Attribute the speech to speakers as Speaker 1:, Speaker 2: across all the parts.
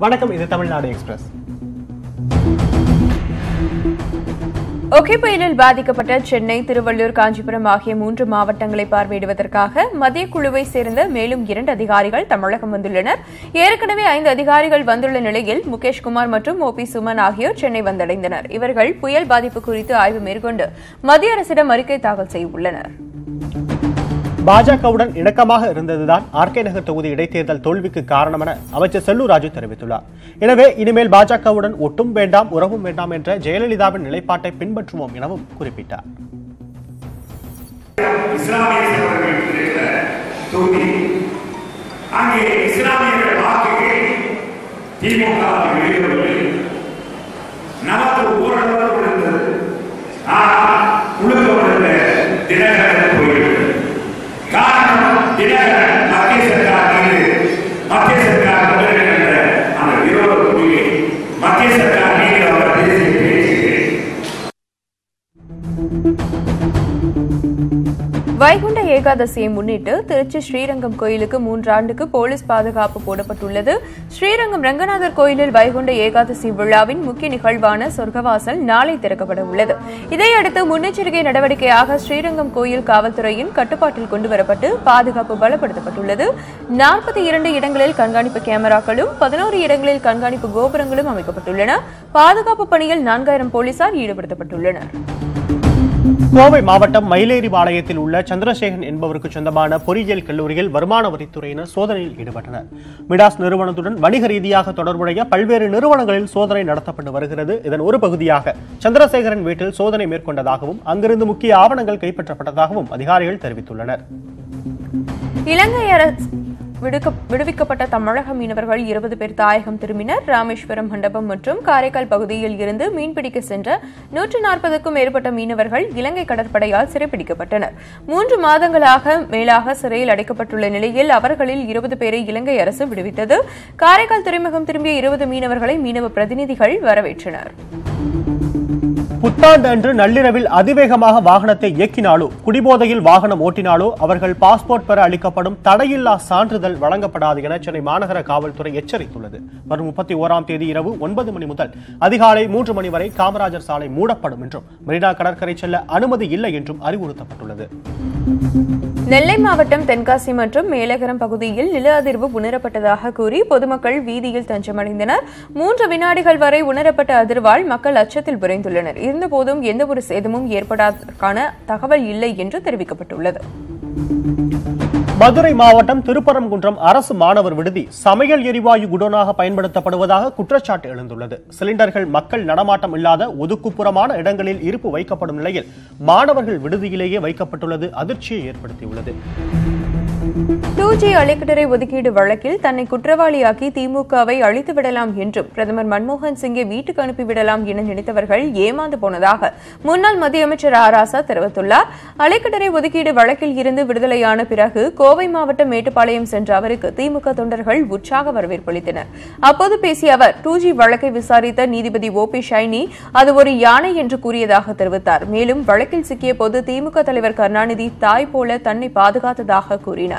Speaker 1: வணக்கம் இது Tamil Nadu express
Speaker 2: okay புயலில் பாதிக்கப்பட்ட சென்னை திருவள்ளூர் காஞ்சிபுரம் ஆகிய மூன்று மாவட்டங்களை பார்வையிடுவதற்காக மத்திய குழுவை சேர்ந்த மேலும் இரண்டு அதிகாரிகள் தமிழகம் வந்துள்ளனர் ஏற்கனவே ஐந்து அதிகாரிகள் வந்துள்ள நிலையில் முகேஷ்குமார் மற்றும் ஓ பி சுமன் ஆகியோர் சென்னை வந்தடைந்தனர் இவர்கள் புயல் பாதிப்பு குறித்து ஆய்வு மேற்கொண்டு மத்திய அரசிடம் அறிக்கை தாக்கல் செய்ய உள்ளனர்
Speaker 1: பாஜகவுடன் இணக்கமாக இருந்ததுதான் ஆர்கே நகர் தொகுதி இடைத்தேர்தல் தோல்விக்கு காரணம் என அமைச்சர் செல்லூர் ராஜு தெரிவித்துள்ளார் எனவே இனிமேல் பாஜகவுடன் ஒட்டும் வேண்டாம் உறவும் வேண்டாம் என்ற ஜெயலலிதாவின் நிலைப்பாட்டை பின்பற்றுவோம் எனவும் குறிப்பிட்டார்
Speaker 3: இஸ்லாமிய சகோதரர்கள் இருக்கிற தொகுதி அங்கே இஸ்லாமியர்கள் வாக்குகள் திமுக வெளியிடவில்லை நமக்கு ஓரளவு இருந்தது ஆனால் குழுக்க வந்த தினகரன் போய்விட்டது காரணம் தினகரன் மத்திய சர்க்கார் மீது மத்திய சர்க்கார் தொடர்கின்ற அந்த விரோத கொள்கை மத்திய சர்க்கார் மீது அவர் பேசிய பேச்சுகள்
Speaker 2: வைகுண்ட ஏகாதசியை முன்னிட்டு திருச்சி ஸ்ரீரங்கம் கோயிலுக்கு மூன்றாண்டுக்கு போலீஸ் பாதுகாப்பு போடப்பட்டுள்ளது ஸ்ரீரங்கம் ரங்கநாதர் கோயிலில் வைகுண்ட ஏகாதசி விழாவின் முக்கிய நிகழ்வான சொர்க்கவாசல் நாளை திறக்கப்பட உள்ளது இதையடுத்து முன்னெச்சரிக்கை நடவடிக்கையாக ஸ்ரீரங்கம் கோயில் காவல்துறையின் கட்டுப்பாட்டில் கொண்டுவரப்பட்டு பாதுகாப்பு பலப்படுத்தப்பட்டுள்ளது நாற்பத்தி இரண்டு இடங்களில் கண்காணிப்பு கேமராக்களும் பதினோரு இடங்களில் கண்காணிப்பு கோபுரங்களும் அமைக்கப்பட்டுள்ளன பாதுகாப்பு பணியில் நான்காயிரம் போலீசார் ஈடுபடுத்தப்பட்டுள்ளனர்
Speaker 1: கோவை மாவட்டம் மயிலேறிபாளையத்தில் உள்ள சந்திரசேகரன் என்பவருக்கு சொந்தமான பொறியியல் கல்லூரியில் வருமான வரித்துறையினர் சோதனையில் ஈடுபட்டனர் மிடாஸ் நிறுவனத்துடன் வணிக ரீதியாக தொடர்புடைய பல்வேறு நிறுவனங்களில் சோதனை நடத்தப்பட்டு வருகிறது இதன் ஒரு பகுதியாக சந்திரசேகரன் வீட்டில் சோதனை மேற்கொண்டதாகவும் அங்கிருந்து முக்கிய ஆவணங்கள் கைப்பற்றப்பட்டதாகவும் அதிகாரிகள் தெரிவித்துள்ளனர்
Speaker 2: இலங்கை அரசு விடுக்க- விடுவிக்கப்பட்ட தமிழக மீனவர்கள் இருபது பேர் தாயகம் திரும்பினர் ராமேஸ்வரம் மண்டபம் மற்றும் காரைக்கால் பகுதியில் இருந்து மீன்பிடிக்க சென்ற நூற்று நாற்பதுக்கும் மேற்பட்ட மீனவர்கள் இலங்கை கடற்படையால் சிறைப்பிடிக்கப்பட்டனர் மூன்று மாதங்களாக மேலாக சிறையில் அடைக்கப்பட்டுள்ள நிலையில் அவர்களில் இருபது பேரை இலங்கை அரசு விடுவித்தது காரைக்கால் துறைமுகம் திரும்பிய இருபது மீனவர்களை மீனவ பிரதிநிதிகள் வரவேற்றனர்
Speaker 1: புத்தாண்டு அன்று நள்ளிரவில் அதிவேகமாக வாகனத்தை இயக்கினாலோ குடிபோதையில் வாகனம் ஓட்டினாலோ அவர்கள் பாஸ்போர்ட் பெற அளிக்கப்படும் தடையில்லா சான்றிதழ் வழங்கப்படாது என சென்னை மாநகர காவல்துறை எச்சரித்துள்ளது வரும் முப்பத்தி ஓராம் தேதி இரவு ஒன்பது மணி முதல் அதிகாலை மூன்று மணி வரை காமராஜர் சாலை மூடப்படும் என்றும் மெரினா கடற்கரை செல்ல அனுமதி இல்லை என்றும் அறிவுறுத்தப்பட்டுள்ளது
Speaker 2: நெல்லை மாவட்டம் தென்காசி மற்றும் மேலகரம் பகுதியில் நில அதிர்வு உணரப்பட்டதாக கூறி பொதுமக்கள் வீதியில் தஞ்சமடைந்தனர் மூன்று வினாடிகள் வரை உணரப்பட்ட அதிர்வால் மக்கள் அச்சத்தில் விரைந்துள்ளனர் இருந்தபோதும் எந்தவொரு சேதமும் ஏற்படாததற்கான தகவல் இல்லை என்று தெரிவிக்கப்பட்டுள்ளது
Speaker 1: மதுரை மாவட்டம் திருப்பரங்குன்றம் அரசு மாணவர் விடுதி சமையல் எரிவாயு குடோனாக பயன்படுத்தப்படுவதாக குற்றச்சாட்டு எழுந்துள்ளது சிலிண்டர்கள் மக்கள் நடமாட்டம் இல்லாத ஒதுக்குப்புறமான இடங்களில் இருப்பு வைக்கப்படும் நிலையில் மாணவர்கள் விடுதியிலேயே வைக்கப்பட்டுள்ளது அதிர்ச்சியை ஏற்படுத்தியுள்ளது
Speaker 2: டூ ஜி அலைக்கடரை ஒதுக்கீடு வழக்கில் தன்னை குற்றவாளியாக்கி திமுகவை அழித்து விடலாம் என்றும் பிரதமர் மன்மோகன் சிங்கை வீட்டுக்கு அனுப்பிவிடலாம் என நினைத்தவர்கள் ஏமாந்து போனதாக முன்னாள் மத்திய அமைச்சர் ஆ ராசா தெரிவித்துள்ளார் அலைக்கடரை ஒதுக்கீடு வழக்கில் இருந்து விடுதலையான பிறகு கோவை மாவட்டம் மேட்டுப்பாளையம் சென்ற அவருக்கு திமுக தொண்டர்கள் உற்சாக வரவேற்பு அளித்தனர் அப்போது பேசிய அவர் டூ ஜி வழக்கை விசாரித்த நீதிபதி ஓ பி ஷைனி அது ஒரு யானை என்று கூறியதாக தெரிவித்தார் மேலும் வழக்கில் சிக்கிய போது திமுக தலைவர் கருணாநிதி தாய் போல தன்னை பாதுகாத்ததாக கூறினார்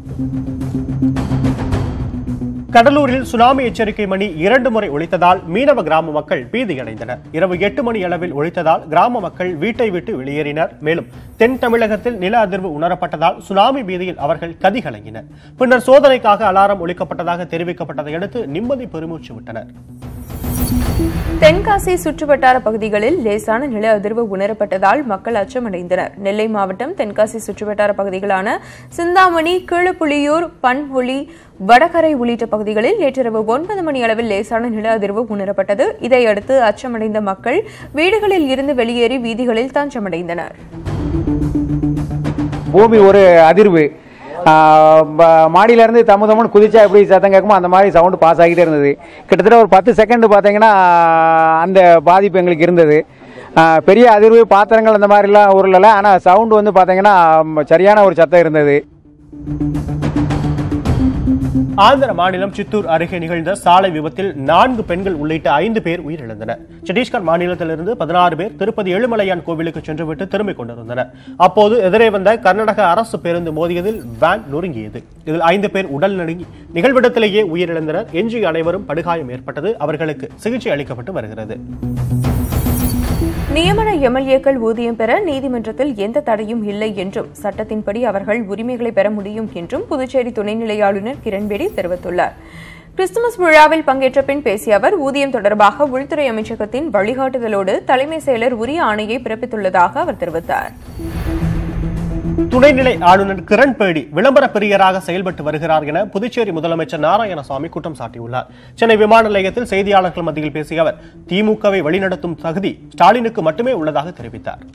Speaker 1: கடலூரில் சுனாமி எச்சரிக்கை மணி இரண்டு முறை ஒலித்ததால் மீனவ கிராம மக்கள் பீதியடைந்தனர் இரவு எட்டு மணி அளவில் ஒலித்ததால் கிராம மக்கள் வீட்டை விட்டு வெளியேறினர் மேலும் தென் தமிழகத்தில் நில அதிர்வு உணரப்பட்டதால் சுனாமி பீதியில் அவர்கள் கதிகலங்கினர் பின்னர் சோதனைக்காக அலாரம் ஒலிக்கப்பட்டதாக தெரிவிக்கப்பட்டதை அடுத்து நிம்மதி பெருமூச்சு விட்டனர்
Speaker 2: தென்காசி சுற்றுவட்டார பகுதிகளில் லேசான நில அதிர்வு உணரப்பட்டதால் மக்கள் அச்சமடைந்தனர் நெல்லை மாவட்டம் தென்காசி சுற்றுவட்டார பகுதிகளான சிந்தாமணி கீழப்புலியூர் பண்புலி வடகரை உள்ளிட்ட பகுதிகளில் நேற்றிரவு ஒன்பது மணி அளவில் லேசான நில அதிர்வு உணரப்பட்டது இதையடுத்து அச்சமடைந்த மக்கள் வீடுகளில் இருந்து வெளியேறி வீதிகளில் தஞ்சமடைந்தனர்
Speaker 4: பூமி ஒரு அதிர்வு ஆஹ் ப- மாடியிலேருந்து தம்மு தம்முன்னு குதிச்சா எப்படி சத்தம் கேட்குமோ அந்த மாதிரி சவுண்டு பாஸ் ஆகிட்டே இருந்தது கிட்டத்தட்ட ஒரு பத்து செகண்ட் பார்த்தீங்கன்னா அந்த பாதிப்பு எங்களுக்கு இருந்தது ஆஹ் பெரிய அதிர்வு பாத்திரங்கள் அந்த மாதிரிலாம் உருளலை ஆனால் சவுண்டு வந்து பார்த்தீங்கன்னா ம், சரியான ஒரு சத்தம் இருந்தது
Speaker 1: ஆந்திர மாநிலம் சித்தூர் அருகே நிகழ்ந்த சாலை விபத்தில் நான்கு பெண்கள் உள்ளிட்ட ஐந்து பேர் உயிரிழந்தனர் சத்தீஸ்கர் மாநிலத்திலிருந்து பதினாறு பேர் திருப்பதி ஏழுமலையான் கோவிலுக்கு சென்றுவிட்டு திரும்பிக் கொண்டிருந்தனர் அப்போது எதிரே வந்த கர்நாடக அரசு பேருந்து மோதியதில் வேன் நொறுங்கியது இதில் ஐந்து பேர் உடல் நடுங்கி நிகழ்விடத்திலேயே உயிரிழந்தனர் எஞ்சிய அனைவரும் படுகாயம் ஏற்பட்டது அவர்களுக்கு சிகிச்சை அளிக்கப்பட்டு வருகிறது
Speaker 2: நியமன எம்எல்ஏக்கள் ஊதியம் பெற நீதிமன்றத்தில் எந்த தடையும் இல்லை என்றும் சட்டத்தின்படி அவர்கள் உரிமைகளை பெற முடியும் என்றும் புதுச்சேரி துணைநிலை ஆளுநர் கிரண்பேடி தெரிவித்துள்ளார் கிறிஸ்துமஸ் விழாவில் பங்கேற்ற பின் பேசிய அவர் ஊதியம் தொடர்பாக உள்துறை அமைச்சகத்தின் வழிகாட்டுதலோடு தலைமை செயலர் உரிய ஆணையை பிறப்பித்துள்ளதாக அவர் தெரிவித்தார்
Speaker 1: துணைநிலை ஆளுநர் கிரண் பேடி விளம்பர பிரியராக செயல்பட்டு வருகிறார் என புதுச்சேரி முதலமைச்சர் நாராயணசாமி குற்றம் சாட்டியுள்ளார் சென்னை விமான நிலையத்தில் செய்தியாளர்கள் மத்தியில் பேசிய அவர் திமுகவை வழிநடத்தும் தகுதி ஸ்டாலினுக்கு மட்டுமே உள்ளதாக தெரிவித்தார்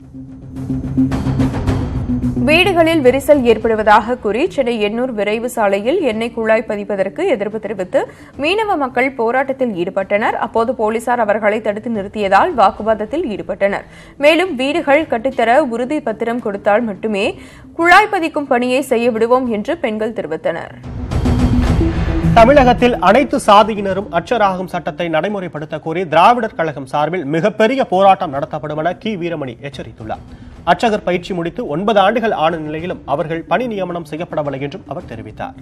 Speaker 2: வீடுகளில் விரிசல் ஏற்படுவதாக கூறி சென்னை எண்ணூர் விரைவு சாலையில் எண்ணெய் குழாய் பதிப்பதற்கு எதிர்ப்பு தெரிவித்து மீனவ மக்கள் போராட்டத்தில் ஈடுபட்டனர் அப்போது போலீசார் அவர்களை தடுத்து நிறுத்தியதால் வாக்குவாதத்தில் ஈடுபட்டனர் மேலும் வீடுகள் கட்டித்தர உறுதி பத்திரம் கொடுத்தால் மட்டுமே குழாய் பதிக்கும் பணியை செய்ய விடுவோம் என்று பெண்கள் தெரிவித்தனர்
Speaker 1: தமிழகத்தில் அனைத்து சாதியினரும் அச்சராகும் சட்டத்தை நடைமுறைப்படுத்த கோரி திராவிடர் கழகம் சார்பில் மிகப்பெரிய போராட்டம் நடத்தப்படும் என கி வீரமணி எச்சரித்துள்ளார் அர்ச்சகர் பயிற்சி முடித்து ஒன்பது ஆண்டுகள் ஆன நிலையிலும் அவர்கள் பணி நியமனம் செய்யப்படவில்லை என்றும் அவர் தெரிவித்தார்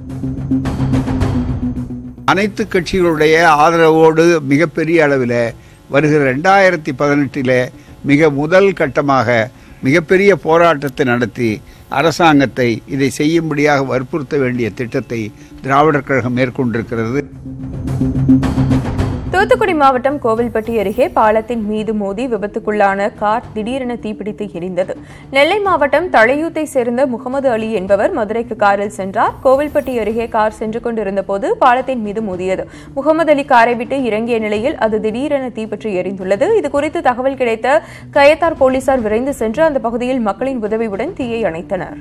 Speaker 5: அனைத்து கட்சிகளுடைய ஆதரவோடு மிகப்பெரிய அளவில் வருகிற ரெண்டாயிரத்தி பதினெட்டில் மிக முதல் கட்டமாக மிகப்பெரிய போராட்டத்தை நடத்தி அரசாங்கத்தை இதை செய்யும்படியாக வற்புறுத்த வேண்டிய திட்டத்தை திராவிடர் கழகம் மேற்கொண்டிருக்கிறது
Speaker 2: தூத்துக்குடி மாவட்டம் கோவில்பட்டி அருகே பாலத்தின் மீது மோதி விபத்துக்குள்ளான கார் திடீரென தீப்பிடித்து எரிந்தது நெல்லை மாவட்டம் தழையூத்தை சேர்ந்த முகமது அலி என்பவர் மதுரைக்கு காரில் சென்றார் கோவில்பட்டி அருகே கார் சென்று கொண்டிருந்த போது பாலத்தின் மீது மோதியது முகமது அலி காரை விட்டு இறங்கிய நிலையில் அது திடீரென தீப்பற்றி எரிந்துள்ளது இதுகுறித்து தகவல் கிடைத்த கயத்தார் போலீசார் விரைந்து சென்று அந்த பகுதியில் மக்களின் உதவியுடன் தீயை அணைத்தனர்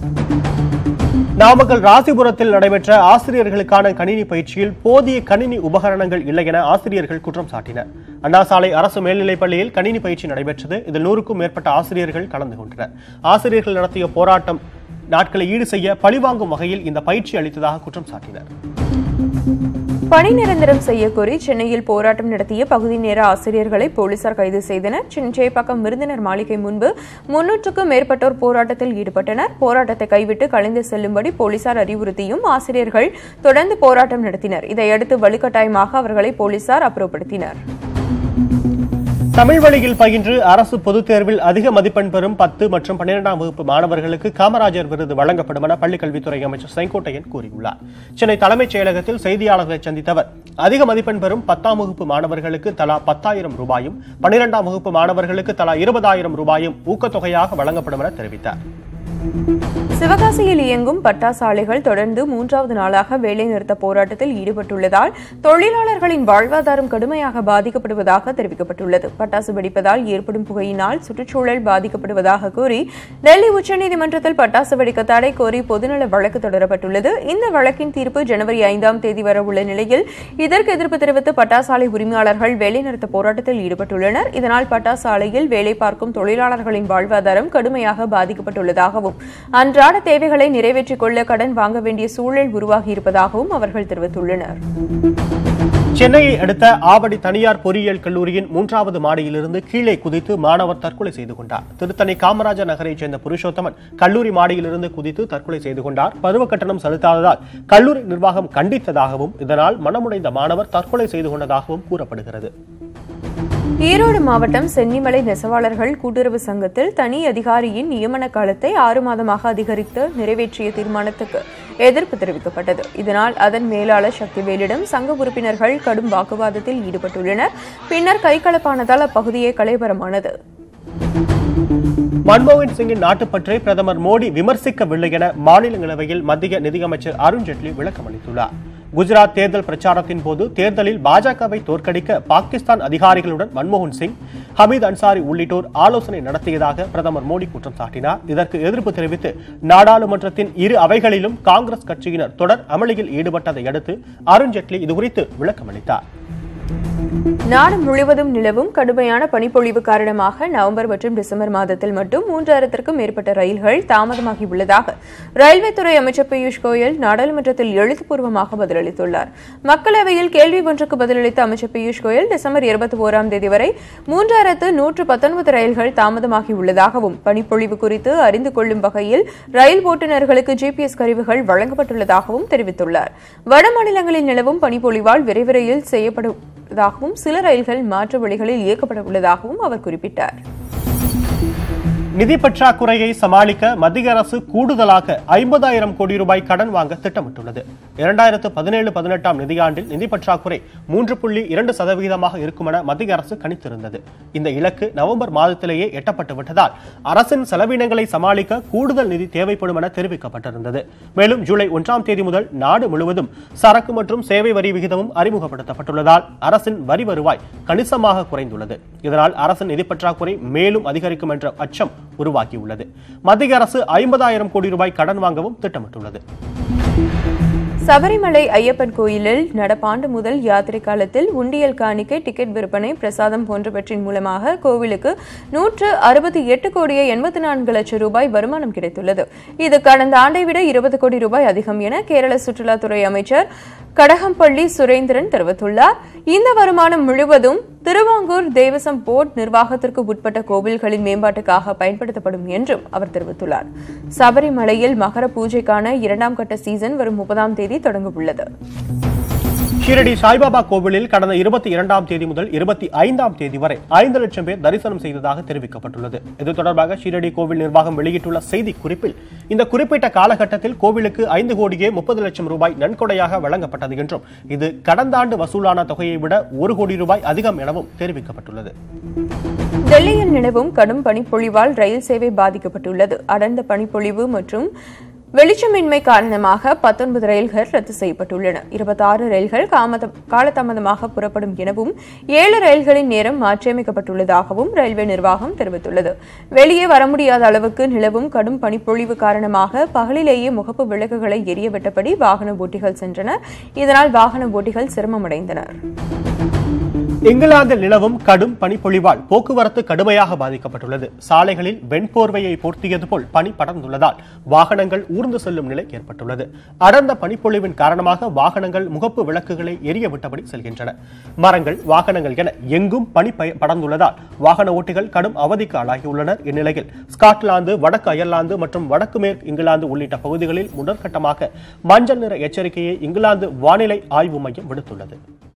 Speaker 1: நாமக்கல் ராசிபுரத்தில் நடைபெற்ற ஆசிரியர்களுக்கான கணினி பயிற்சியில் போதிய கணினி உபகரணங்கள் இல்லை என ஆசிரியர்கள் குற்றம் சாட்டினர் அண்ணாசாலை அரசு மேல்நிலைப் பள்ளியில் கணினி பயிற்சி நடைபெற்றது இதில் நூறுக்கும் மேற்பட்ட ஆசிரியர்கள் கலந்து கொண்டனர் ஆசிரியர்கள் நடத்திய போராட்டம் நாட்களை ஈடு செய்ய பழிவாங்கும் வகையில் இந்த பயிற்சி அளித்ததாக குற்றம் சாட்டினர்
Speaker 2: பணி நிரந்தரம் செய்யக்கோரி சென்னையில் போராட்டம் நடத்திய பகுதி நேர ஆசிரியர்களை போலீசார் கைது செய்தனர் சேப்பாக்கம் விருந்தினர் மாளிகை முன்பு முன்னூற்றுக்கும் மேற்பட்டோர் போராட்டத்தில் ஈடுபட்டனர் போராட்டத்தை கைவிட்டு கலைந்து செல்லும்படி போலீசார் அறிவுறுத்தியும் ஆசிரியர்கள் தொடர்ந்து போராட்டம் நடத்தினர் இதையடுத்து வலுக்கட்டாயமாக அவர்களை போலீசார் அப்புறப்படுத்தினர்
Speaker 1: தமிழ் வழியில் பயின்று அரசு பொதுத் தேர்வில் அதிக மதிப்பெண் பெறும் பத்து மற்றும் பன்னிரெண்டாம் வகுப்பு மாணவர்களுக்கு காமராஜர் விருது வழங்கப்படும் என பள்ளிக்கல்வித்துறை அமைச்சர் செங்கோட்டையன் கூறியுள்ளார் சென்னை தலைமைச் செயலகத்தில் செய்தியாளர்களை சந்தித்த அவர் அதிக மதிப்பெண் பெறும் பத்தாம் வகுப்பு மாணவர்களுக்கு தலா பத்தாயிரம் ரூபாயும் பன்னிரெண்டாம் வகுப்பு மாணவர்களுக்கு தலா இருபதாயிரம் ரூபாயும் ஊக்கத்தொகையாக வழங்கப்படும் என தெரிவித்தார்
Speaker 2: சிவகாசியில் இயங்கும் பட்டாசாலைகள் தொடர்ந்து மூன்றாவது நாளாக வேலைநிறுத்த போராட்டத்தில் ஈடுபட்டுள்ளதால் தொழிலாளர்களின் வாழ்வாதாரம் கடுமையாக பாதிக்கப்படுவதாக தெரிவிக்கப்பட்டுள்ளது பட்டாசு வெடிப்பதால் ஏற்படும் புகையினால் சுற்றுச்சூழல் பாதிக்கப்படுவதாக கூறி டெல்லி உச்சநீதிமன்றத்தில் பட்டாசு வெடிக்க தடை கோரி பொதுநல வழக்கு தொடரப்பட்டுள்ளது இந்த வழக்கின் தீர்ப்பு ஜனவரி ஐந்தாம் தேதி வரவுள்ள நிலையில் இதற்கு எதிர்ப்பு தெரிவித்து பட்டாசாலை உரிமையாளர்கள் வேலைநிறுத்த போராட்டத்தில் ஈடுபட்டுள்ளனர் இதனால் பட்டாசாலையில் வேலை பார்க்கும் தொழிலாளர்களின் வாழ்வாதாரம் கடுமையாக பாதிக்கப்பட்டுள்ளதாகவும் அன்றாட தேவைகளை நிறைவேற்றிக் கொள்ள கடன் வாங்க வேண்டிய சூழல் உருவாகியிருப்பதாகவும் அவர்கள் தெரிவித்துள்ளனர்
Speaker 1: சென்னையை அடுத்த ஆவடி தனியார் பொறியியல் கல்லூரியின் மூன்றாவது மாடியிலிருந்து கீழே குதித்து மாணவர் தற்கொலை செய்து கொண்டார் திருத்தணி காமராஜர் நகரைச் சேர்ந்த புருஷோத்தமன் கல்லூரி மாடியிலிருந்து குதித்து தற்கொலை செய்து கொண்டார் பருவ கட்டணம் செலுத்தாததால் கல்லூரி நிர்வாகம் கண்டித்ததாகவும் இதனால் மனமுடைந்த மாணவர் தற்கொலை செய்து கொண்டதாகவும் கூறப்படுகிறது
Speaker 2: ஈரோடு மாவட்டம் சென்னிமலை நெசவாளர்கள் கூட்டுறவு சங்கத்தில் தனி அதிகாரியின் நியமன காலத்தை ஆறு மாதமாக அதிகரித்து நிறைவேற்றிய தீர்மானத்துக்கு எதிர்ப்பு தெரிவிக்கப்பட்டது இதனால் அதன் மேலாளர் சக்திவேலிடம் சங்க உறுப்பினர்கள் கடும் வாக்குவாதத்தில் ஈடுபட்டுள்ளனர் பின்னர் கைகலப்பானதால் அப்பகுதியே கலைபரமானது
Speaker 1: மன்மோகன் சிங்கின் நாட்டுப்பற்றை பிரதமர் மோடி விமர்சிக்கவில்லை என மாநிலங்களவையில் மத்திய நிதியமைச்சர் அருண்ஜேட்லி விளக்கம் அளித்துள்ளார் குஜராத் தேர்தல் பிரச்சாரத்தின் போது தேர்தலில் பாஜகவை தோற்கடிக்க பாகிஸ்தான் அதிகாரிகளுடன் மன்மோகன் சிங் ஹமீத் அன்சாரி உள்ளிட்டோர் ஆலோசனை நடத்தியதாக பிரதமர் மோடி குற்றம் சாட்டினார் இதற்கு எதிர்ப்பு தெரிவித்து நாடாளுமன்றத்தின் இரு அவைகளிலும் காங்கிரஸ் கட்சியினர் தொடர் அமளியில் ஈடுபட்டதை அடுத்து அருண்ஜேட்லி இதுகுறித்து விளக்கம் அளித்தார்
Speaker 2: நாடு முழுவதும் நிலவும் கடுமையான பனிப்பொழிவு காரணமாக நவம்பர் மற்றும் டிசம்பர் மாதத்தில் மட்டும் மூன்றாயிரத்திற்கும் மேற்பட்ட ரயில்கள் தாமதமாகி உள்ளதாக ரயில்வே துறை அமைச்சர் பியூஷ் கோயல் நாடாளுமன்றத்தில் எழுத்துப்பூர்வமாக பதிலளித்துள்ளார் மக்களவையில் கேள்வி ஒன்றுக்கு பதிலளித்த அமைச்சர் பியூஷ் கோயல் டிசம்பர் இருபத்தி ஓராம் தேதி வரை மூன்றாயிரத்து நூற்று பத்தொன்பது ரயில்கள் தாமதமாகி உள்ளதாகவும் பனிப்பொழிவு குறித்து அறிந்து கொள்ளும் வகையில் ரயில் ஓட்டுநர்களுக்கு ஜிபிஎஸ் கருவிகள் வழங்கப்பட்டுள்ளதாகவும் தெரிவித்துள்ளார் வட மாநிலங்களில் நிலவும் பனிப்பொழிவால் விரைவு ரயில் செய்யப்படுவதாகவும் சில ரயில்கள் மாற்று வழிகளில் இயக்கப்பட உள்ளதாகவும் அவர் குறிப்பிட்டார்
Speaker 1: நிதி பற்றாக்குறையை சமாளிக்க மத்திய அரசு கூடுதலாக ஐம்பதாயிரம் கோடி ரூபாய் கடன் வாங்க திட்டமிட்டுள்ளது இரண்டாயிரத்து பதினேழு பதினெட்டாம் நிதியாண்டில் நிதி பற்றாக்குறை மூன்று புள்ளி இரண்டு சதவீதமாக இருக்கும் என மத்திய அரசு கணித்திருந்தது இந்த இலக்கு நவம்பர் மாதத்திலேயே எட்டப்பட்டு விட்டதால் அரசின் செலவினங்களை சமாளிக்க கூடுதல் நிதி தேவைப்படும் என தெரிவிக்கப்பட்டிருந்தது மேலும் ஜூலை ஒன்றாம் தேதி முதல் நாடு முழுவதும் சரக்கு மற்றும் சேவை வரி விகிதமும் அறிமுகப்படுத்தப்பட்டுள்ளதால் அரசின் வரி வருவாய் கணிசமாக குறைந்துள்ளது இதனால் அரசின் நிதி பற்றாக்குறை மேலும் அதிகரிக்கும் என்ற அச்சம் உருவாக்கியுள்ளது மத்திய அரசு ஐம்பதாயிரம் கோடி ரூபாய் கடன் வாங்கவும் திட்டமிட்டுள்ளது
Speaker 2: சபரிமலை ஐயப்பன் கோயிலில் நடப்பாண்டு முதல் யாத்திரை காலத்தில் உண்டியல் காணிக்கை டிக்கெட் விற்பனை பிரசாதம் போன்றவற்றின் மூலமாக கோவிலுக்கு நூற்று அறுபத்தி எட்டு கோடியே எண்பத்தி நான்கு லட்சம் ரூபாய் வருமானம் கிடைத்துள்ளது இது கடந்த ஆண்டை விட இருபது கோடி ரூபாய் அதிகம் என கேரள சுற்றுலாத்துறை அமைச்சர் கடகம்பள்ளி சுரேந்திரன் தெரிவித்துள்ளார் இந்த வருமானம் முழுவதும் திருவாங்கூர் தேவசம் போர்ட் நிர்வாகத்திற்கு உட்பட்ட கோவில்களின் மேம்பாட்டுக்காக பயன்படுத்தப்படும் என்றும் அவர் தெரிவித்துள்ளார் சபரிமலையில் மகர பூஜைக்கான இரண்டாம் கட்ட சீசன் வரும் முப்பதாம் தேதி தொடங்க உள்ளது
Speaker 1: ஷீரடி சாய்பாபா கோவிலில் கடந்த இருபத்தி இரண்டாம் தேதி முதல் இருபத்தி ஐந்தாம் தேதி வரை ஐந்து லட்சம் பேர் தரிசனம் செய்ததாக தெரிவிக்கப்பட்டுள்ளது இது தொடர்பாக ஷீரடி கோவில் நிர்வாகம் வெளியிட்டுள்ள செய்தி குறிப்பில் இந்த குறிப்பிட்ட காலகட்டத்தில் கோவிலுக்கு ஐந்து கோடியே முப்பது லட்சம் ரூபாய் நன்கொடையாக வழங்கப்பட்டது என்றும் இது கடந்த ஆண்டு வசூலான தொகையை விட ஒரு கோடி ரூபாய் அதிகம் எனவும் தெரிவிக்கப்பட்டுள்ளது
Speaker 2: டெல்லியில் நிலவும் கடும் பனிப்பொழிவால் ரயில் சேவை பாதிக்கப்பட்டுள்ளது அடர்ந்த பனிப்பொழிவு மற்றும் வெளிச்சமின்மை காரணமாக பத்தொன்பது ரயில்கள் ரத்து செய்யப்பட்டுள்ளன இருபத்தாறு ரயில்கள் காமத- காலதாமதமாக புறப்படும் எனவும் ஏழு ரயில்களின் நேரம் மாற்றியமைக்கப்பட்டுள்ளதாகவும் ரயில்வே நிர்வாகம் தெரிவித்துள்ளது வெளியே வர முடியாத அளவுக்கு நிலவும் கடும் பனிப்பொழிவு காரணமாக பகலிலேயே முகப்பு விளக்குகளை எரிய விட்டபடி வாகன ஓட்டிகள் சென்றனர் இதனால் வாகன ஓட்டிகள் சிரமமடைந்தனர்
Speaker 1: இங்கிலாந்தில் நிலவும் கடும் பனிப்பொழிவால் போக்குவரத்து கடுமையாக பாதிக்கப்பட்டுள்ளது சாலைகளில் வெண்போர்வையை போர்த்தியது போல் பனி படர்ந்துள்ளதால் வாகனங்கள் ஊர்ந்து செல்லும் நிலை ஏற்பட்டுள்ளது அடர்ந்த பனிப்பொழிவின் காரணமாக வாகனங்கள் முகப்பு விளக்குகளை எரிய விட்டபடி செல்கின்றன மரங்கள் வாகனங்கள் என எங்கும் பனி பய- படர்ந்துள்ளதால் வாகன ஓட்டிகள் கடும் அவதிக்கு ஆளாகியுள்ளனர் இந்நிலையில் ஸ்காட்லாந்து வடக்கு அயர்லாந்து மற்றும் வடக்கு மேற்கு இங்கிலாந்து உள்ளிட்ட பகுதிகளில் முதற்கட்டமாக மஞ்சள் நிற எச்சரிக்கையை இங்கிலாந்து வானிலை ஆய்வு மையம் விடுத்துள்ளது